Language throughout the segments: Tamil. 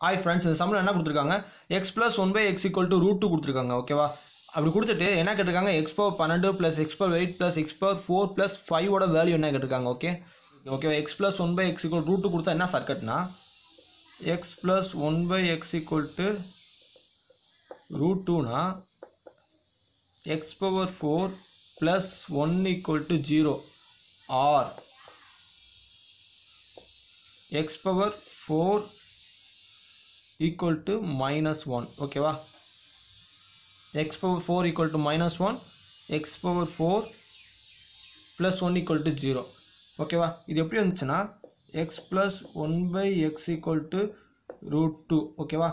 ஹாய் ஃப்ரெண்ட்ஸ் இந்த சம்மில் என்ன கொடுத்துருக்காங்க x plus one by x equal to root two கொடுத்துருக்காங்க ஓகேவா அப்படி கொடுத்துட்டு என்ன கேட்டிருக்காங்க எக்ஸ் பவர் பன்னெண்டு plus x power eight plus x power four plus ஃபைவோட வேல்யூ என்ன கேட்டிருக்காங்க okay okay x plus one by x equal root two கொடுத்தா என்ன சர்க்கட்னா x plus one by x equal to root டூனா x power four plus one equal to zero or x power four equal to minus one ஓகேவா x power four equal to minus one x power four plus one equal to zero ஓகேவா இது எப்படி வந்துச்சுன்னா x plus one by x equal to root two ஓகேவா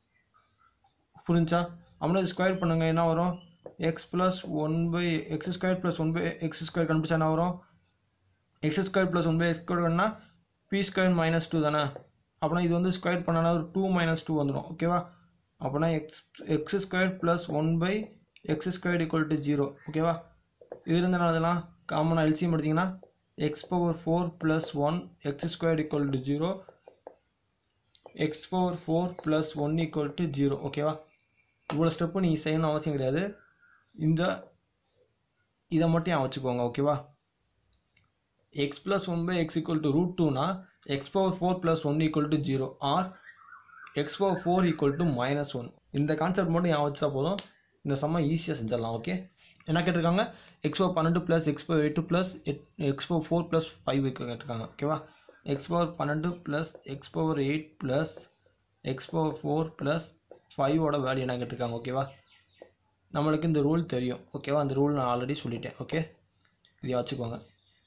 புரிஞ்சா அப்படின்னா ஸ்கொயர் பண்ணுங்க என்ன வரும் x plus one by x square plus one by x square கண்டுபிடிச்சா என்ன வரும் x square plus one by x ஸ்கொயர்னா பி ஸ்கொயர் மைனஸ் டூ தானே அப்படின்னா இது வந்து ஸ்கொயர் பண்ணனா ஒரு டூ மைனஸ் டூ வந்துடும் ஓகேவா அப்படின்னா x x square plus one by x square equal to zero ஓகேவா இது இருந்தால் அதெல்லாம் காமனாக எல்சியம் எடுத்திங்கன்னா x power four plus one x square equal to zero x power four plus one equal to zero ஓகேவா இவ்வளோ ஸ்டெப்பு நீங்கள் செய்யணும் அவசியம் கிடையாது இந்த இதை மட்டும் ஞாபகம் வச்சுக்கோங்க ஓகேவா x plus one by x equal to root டூனா x power four plus one equal to zero or x power four equal to minus one இந்த கான்செப்ட் மட்டும் ஞாபகம் வச்சா போதும் இந்த சம்ம ஈஸியாக செஞ்சிடலாம் ஓகே என்ன கேட்டிருக்காங்க எக்ஸ் பவர் பன்னெண்டு plus x power eight plus x power four plus five கேட்டிருக்காங்க ஓகேவா எக்ஸ் பவர் பன்னெண்டு plus x power eight plus x power four plus ஃபைவோட வேல்யூ என்ன கேட்டிருக்காங்க ஓகேவா நம்மளுக்கு இந்த ரூல் தெரியும் ஓகேவா அந்த ரூல் நான் ஆல்ரெடி சொல்லிட்டேன் ஓகே இதை வச்சுக்கோங்க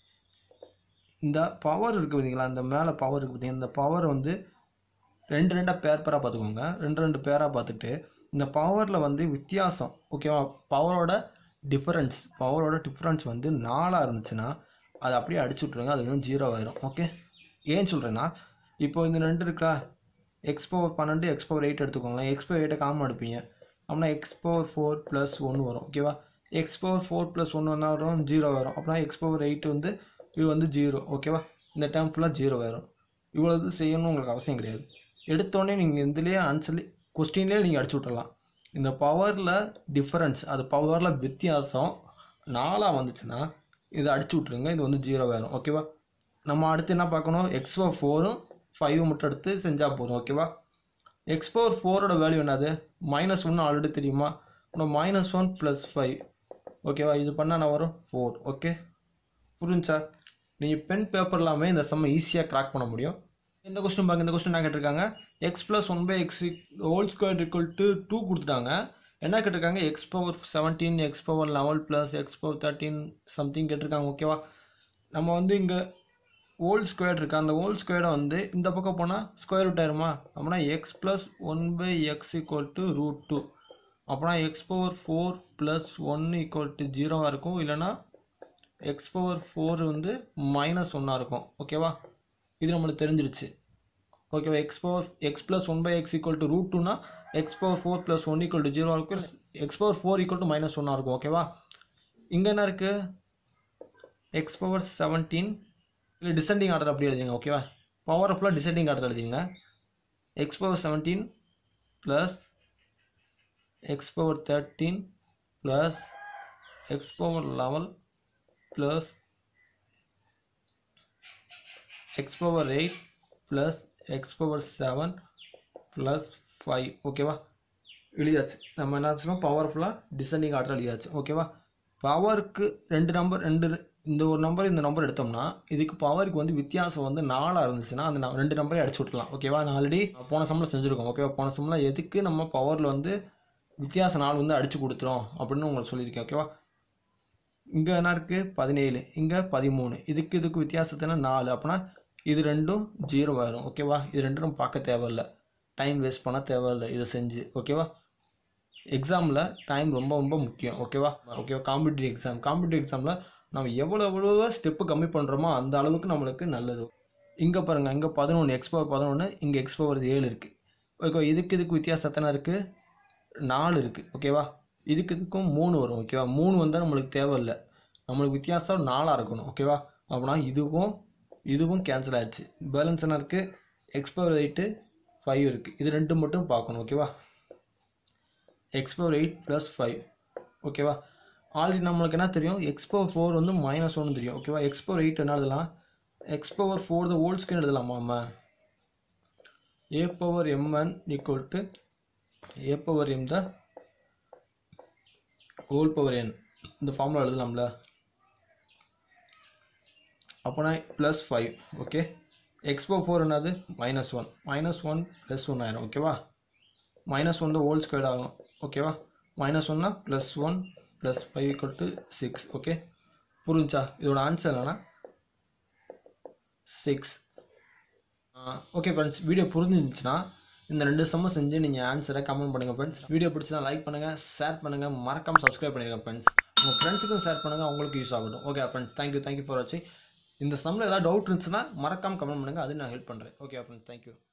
இந்த பவர் இருக்குது பார்த்தீங்களா இந்த மேலே பவர் இருக்குது பார்த்தீங்களா இந்த பவர் வந்து ரெண்டு ரெண்டாக பேர் பேராக பார்த்துக்கோங்க ரெண்டு ரெண்டு பேராக பார்த்துட்டு இந்த பவரில் வந்து வித்தியாசம் ஓகேவா பவரோட டிஃபரன்ஸ் பவரோட டிஃபரன்ஸ் வந்து நாலாக இருந்துச்சுன்னா அதை அப்படியே அடிச்சு விட்ருங்க அது வந்து ஜீரோ ஆயிரும் ஓகே ஏன் சொல்கிறேன்னா இப்போ இந்த ரெண்டு இருக்கா எக்ஸ் பவர் பன்னெண்டு எக்ஸ் பவர் எயிட் எடுத்துக்கோங்களேன் எக்ஸ் பவர் எயிட்டை காமன் எடுப்பீங்க அப்படின்னா எக்ஸ் பவர் ஃபோர் ப்ளஸ் ஒன்று வரும் ஓகேவா எக்ஸ் பவர் ஃபோர் ப்ளஸ் ஒன்று என்ன வரும் ஜீரோ வரும் அப்படின்னா எக்ஸ் பவர் எயிட் வந்து இது வந்து ஜீரோ ஓகேவா இந்த டைம் ஃபுல்லாக ஜீரோ ஆயிரும் இவ்வளோ இது செய்யணும் உங்களுக்கு அவசியம் கிடையாது எடுத்தோடனே நீங்கள் இதுலேயே ஆன்சர்லேயே கொஸ்டின்லேயே நீங்கள் அடிச்சு விட்றலாம் இந்த பவரில் டிஃபரன்ஸ் அது பவரில் வித்தியாசம் நாலாக வந்துச்சுன்னா இதை அடிச்சு விட்ருங்க இது வந்து ஜீரோ ஆயிரும் ஓகேவா நம்ம அடுத்து என்ன பார்க்கணும் எக்ஸ் பவர் ஃபோரும் ஃபைவ் மட்டும் எடுத்து செஞ்சால் போதும் ஓகேவா எக்ஸ் பவர் ஃபோரோட வேல்யூ என்னது மைனஸ் ஒன்று ஆல்ரெடி தெரியுமா இன்னும் மைனஸ் ஒன் ப்ளஸ் ஃபைவ் ஓகேவா இது பண்ணால் நான் வரும் ஃபோர் ஓகே புரிஞ்சா நீங்கள் பென் பேப்பர் எல்லாமே இந்த செம்ம ஈஸியாக கிராக் பண்ண முடியும் இந்த கொஸ்டின் பாருங்க இந்த கொஸ்டின் என்ன கேட்டிருக்காங்க x plus one by x whole square equal to two கொடுத்துட்டாங்க என்ன கேட்டிருக்காங்க x power seventeen x power eleven plus x power thirteen something கேட்டிருக்காங்க ஓகேவா நம்ம வந்து இங்கே ஹோல் ஸ்கொயர் இருக்குது அந்த ஹோல் ஸ்கொயரை வந்து இந்த பக்கம் போனால் ஸ்கொயர் ரூட் ஆயிருமா அப்படின்னா x plus one by x equal to root two அப்படின்னா x power four plus one equal to ஜீரோவாக இருக்கும் இல்லைனா எக்ஸ் பவர் ஃபோர் வந்து மைனஸ் ஒன்னாக இருக்கும் ஓகேவா இது நம்மளுக்கு தெரிஞ்சிருச்சு ஓகேவா x power x plus one by x equal to root டூனா x power four plus one equal to zero இருக்கும் x power four equal to minus ஒன்னாக இருக்கும் ஓகேவா இங்கே என்ன இருக்குது எக்ஸ் பவர் செவன்டீன் இல்லை டிசெண்டிங் ஆர்டர் அப்படி எழுதிங்க ஓகேவா பவர் ஃபுல்லாக டிசெண்டிங் ஆர்டர் எழுதிங்க x power seventeen plus x power thirteen plus x power eleven plus x power eight plus x power seven plus five ஓகேவா எழுதியாச்சு நம்ம என்ன சொன்னோம் பவர்ஃபுல்லாக டிசெண்டிங் ஆர்டர் எழுதியாச்சு ஓகேவா பவருக்கு ரெண்டு நம்பர் ரெண்டு இந்த ஒரு நம்பர் இந்த நம்பர் எடுத்தோம்னா இதுக்கு பவருக்கு வந்து வித்தியாசம் வந்து நாலாக இருந்துச்சுன்னா அந்த ந- ரெண்டு நம்பரையும் அடிச்சு விட்றலாம் ஓகேவா நான் ஆல்ரெடி போன சம்மில் செஞ்சுருக்கோம் ஓகேவா போன சம்மில் எதுக்கு நம்ம பவரில் வந்து வித்தியாசம் நாலு வந்து அடிச்சு கொடுத்துரும் அப்படின்னு உங்களுக்கு சொல்லியிருக்கேன் ஓகேவா இங்கே என்ன இருக்குது பதினேழு இங்கே பதிமூணு இதுக்கு இதுக்கு வித்தியாசத்தினா நாலு அப்படின்னா இது ரெண்டும் ஜீரோ ஆயிரும் ஓகேவா இது ரெண்டும் நம்ம பார்க்க தேவையில்ல டைம் வேஸ்ட் பண்ண தேவையில்லை இதை செஞ்சு ஓகேவா எக்ஸாமில் டைம் ரொம்ப ரொம்ப முக்கியம் ஓகேவா ஓகேவா காம்படிட்டிவ் எக்ஸாம் காம்படிட்டிவ் எக்ஸாமில் நம்ம எவ்வளோ எவ்வளோ ஸ்டெப்பு கம்மி பண்ணுறோமோ அந்த அளவுக்கு நம்மளுக்கு நல்லது இங்கே பாருங்கள் இங்கே பதினொன்று எக்ஸ் பவர் பதினொன்று இங்கே எக்ஸ் பவர் ஏழு இருக்குது ஓகே இதுக்கு இதுக்கு வித்தியாசம் எத்தனை இருக்குது நாலு இருக்குது ஓகேவா இதுக்கு இதுக்கும் மூணு வரும் ஓகேவா மூணு வந்தால் நம்மளுக்கு தேவையில்லை நம்மளுக்கு வித்தியாசம் நாலாக இருக்கணும் ஓகேவா அப்படின்னா இதுவும் இதுவும் கேன்சல் ஆயிடுச்சு பேலன்ஸ் என்ன இருக்குது எக்ஸ் பவர் எயிட்டு ஃபைவ் இருக்குது இது ரெண்டு மட்டும் பார்க்கணும் ஓகேவா x power eight plus five ஓகேவா ஆல்ரெடி நம்மளுக்கு என்ன தெரியும் எக்ஸ் பவர் ஃபோர் வந்து மைனஸ் ஒன்று தெரியும் ஓகேவா எக்ஸ் பவர் எயிட் என்ன எழுதலாம் x power four the whole square எழுதலாமா நம்ம a power m n equal to a power m the whole power n இந்த ஃபார்முலா எழுதலாம்ல அப்போனா plus five okay x power four என்னது minus one minus one plus one ஆயிரும் ஓகேவா மைனஸ் ஒன் ஹோல் ஸ்கொயர் ஆகும் ஓகேவா மைனஸ் ஒன்னா plus one plus five equal to six okay புரிஞ்சா இதோட ஆன்சர் என்னன்னா சிக்ஸ் ஓகே ஃப்ரெண்ட்ஸ் வீடியோ புரிஞ்சிருந்துச்சுன்னா இந்த ரெண்டு சம்ம செஞ்சு நீங்கள் ஆன்சரை கமெண்ட் பண்ணுங்கள் ஃப்ரெண்ட்ஸ் வீடியோ பிடிச்சா லைக் பண்ணுங்கள் ஷேர் பண்ணுங்கள் மறக்காம சப்ஸ்கிரைப் பண்ணிடுங்க ஃப்ரெண்ட்ஸ் உங்கள் ஃப்ரெண்ட்ஸுக்கும் ஷேர் பண்ணுங்கள் அவங்களுக்கு யூஸ் ஆகட்டும் okay friends thank you thank you for வாட்சிங் இந்த சம்மில் ஏதாவது டவுட் இருந்துச்சுன்னா மறக்காம கமெண்ட் பண்ணுங்கள் அது நான் ஹெல்ப் பண்ணுறேன் ஓகே ஃப்ரெண்ட்ஸ் தேங்க்யூ